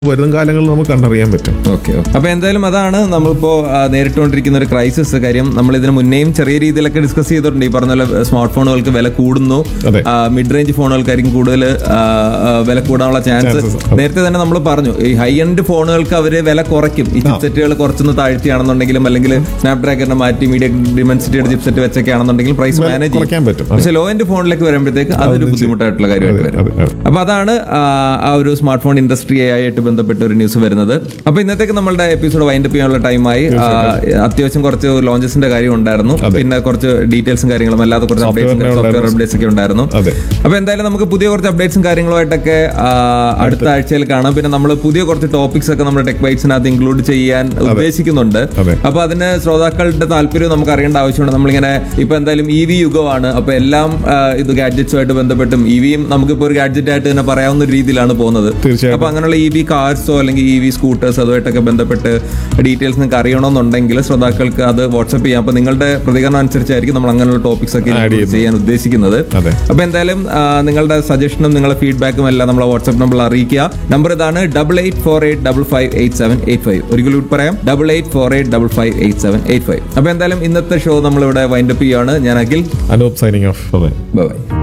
വരും കാലങ്ങളിൽ നമുക്ക് കണ്ടറിയാൻ പറ്റും ഓക്കെ അപ്പൊ എന്തായാലും അതാണ് നമ്മളിപ്പോ ആ, നേരിട്ടുകൊണ്ടിരിക്കുന്ന ഒരു ക്രൈസിസ് കാര്യം നമ്മൾ ഇതിന് മുന്നേയും ചെറിയ രീതിയിലൊക്കെ ഡിസ്കസ് ചെയ്തിട്ടുണ്ട് ഈ പറഞ്ഞ പോലെ സ്മാർട്ട് ഫോണുകൾക്ക് വില കൂടുന്നു അതെ. മിഡ് റേഞ്ച് ഫോണുകൾക്കായിരിക്കും കൂടുതൽ വില കൂടാനുള്ള ചാൻസ് Chances. നേരത്തെ തന്നെ നമ്മൾ പറഞ്ഞു ഈ ഹൈ എൻഡ് ഫോണുകൾക്ക് അവര് വില കുറയ്ക്കും ഈ ചിപ്സെറ്റുകൾ കുറച്ചൊന്ന് താഴ്ത്തിയാണെന്നുണ്ടെങ്കിലും അല്ലെങ്കിൽ സ്നാപ് ഡ്രാഗറിനെ മാറ്റി മീഡിയ ഡിമെൻസിറ്റിയുടെ ചിപ്സെറ്റ് വെച്ചൊക്കെ ആണെന്നുണ്ടെങ്കിൽ പ്രൈസ് മാനേജ് കുറയ്ക്കാൻ പറ്റും. പക്ഷെ ലോ എൻഡ് ഫോണിലേക്ക് വരുമ്പോഴത്തേക്ക് അതൊരു ബുദ്ധിമുട്ടായിട്ടുള്ള കാര്യമായിട്ട് വരും അതെ, അതെ. അപ്പൊ അതാണ് ആ, ആ ഒരു സ്മാർട്ട് ഫോൺ ഇൻഡസ്ട്രിയായിട്ട് ബന്ധപ്പെട്ട ഒരു ന്യൂസ് വരുന്നത് അപ്പൊ ഇന്നത്തേക്ക് നമ്മളുടെ എപ്പിസോഡ് വൈൻഡ് അപ്പ് ചെയ്യാനുള്ള ടൈമായി ആ, അത്യാവശ്യം കുറച്ച് ലോഞ്ചസിന്റെ കാര്യം ഉണ്ടായിരുന്നു പിന്നെ കുറച്ച് ഡീറ്റെയിൽസും കാര്യങ്ങളും അല്ലാതെ കുറച്ച് അപ്ഡേറ്റ്സും Software സോഫ്റ്റ്വെയർ ഉണ്ടായിരുന്നു. അപ്ഡേറ്റ്സ് ഒക്കെ ഉണ്ടായിരുന്നു അതെ. അപ്പൊ എന്തായാലും നമുക്ക് പുതിയ കുറച്ച് അപ്ഡേറ്റ്സും കാര്യങ്ങളുമായിട്ടൊക്കെ ആ, അടുത്ത ആഴ്ചയിൽ കാണാം പിന്നെ നമ്മൾ പുതിയ കുറച്ച് ടോപ്പിക്സ് ഒക്കെ നമ്മുടെ ടെക് ബൈറ്റ്സിനകത്ത് ഇൻക്ലൂഡ് ചെയ്യാൻ ഉദ്ദേശിക്കുന്നുണ്ട് അതെ. അപ്പൊ അതിന് ശ്രോതാക്കളുടെ താല്പര്യം നമുക്ക് അറിയേണ്ട ആവശ്യമുണ്ട് നമ്മളിങ്ങനെ ഇപ്പൊ എന്തായാലും ഇ വി യുഗമാണ് അപ്പൊ എല്ലാം ആ, ഇത് ഗാഡ്ജറ്റ്സുമായിട്ട് ബന്ധപ്പെട്ടും ഇ വിയും നമുക്കിപ്പോ ഒരു ഗാഡ്ജറ്റ് ആയിട്ട് തന്നെ പറയാവുന്ന ഒരു രീതിയിലാണ് പോകുന്നത് തീർച്ചയായിട്ടും. അപ്പൊ അങ്ങനെയുള്ള ഇ വി കാർസോ അല്ലെങ്കിൽ ഇ വി സ്കൂട്ടേഴ്സ് അതുമായിട്ടൊക്കെ ബന്ധപ്പെട്ട് ഡീറ്റെയിൽസ് നിങ്ങൾക്ക് അറിയണമെന്നുണ്ടെങ്കിൽ ശ്രോതാക്കൾക്ക് അത് വാട്സ്ആപ്പ് ചെയ്യാം അപ്പൊ നിങ്ങളുടെ പ്രതികരണം അനുസരിച്ചായിരിക്കും നമ്മൾ അങ്ങനെയുള്ള ടോപ്പിക്സ് ഒക്കെ Add ചെയ്യുന്നത്. ചെയ്യാൻ ഉദ്ദേശിക്കുന്നത് അതെ. അപ്പൊ എന്തായാലും ആ, നിങ്ങളുടെ സജഷനും നിങ്ങളുടെ ഫീഡ്ബാക്കും എല്ലാം നമ്മളെ വാട്സ്ആപ്പ് നമ്പറിൽ അറിയിക്കുക നമ്പർ ഇതാണ് double eight four eight double five eight seven eight five ഒരിക്കലും കൂടി പറയാം double eight four eight double five eight seven eight five അപ്പൊ എന്തായാലും ഇന്നത്തെ ഷോ നമ്മളിവിടെ വൈൻഡപ്പ് ചെയ്യുകയാണ് ഞാൻ അഖിൽ അനൂപ് സൈനിങ് ഓഫ് അതെ ബൈ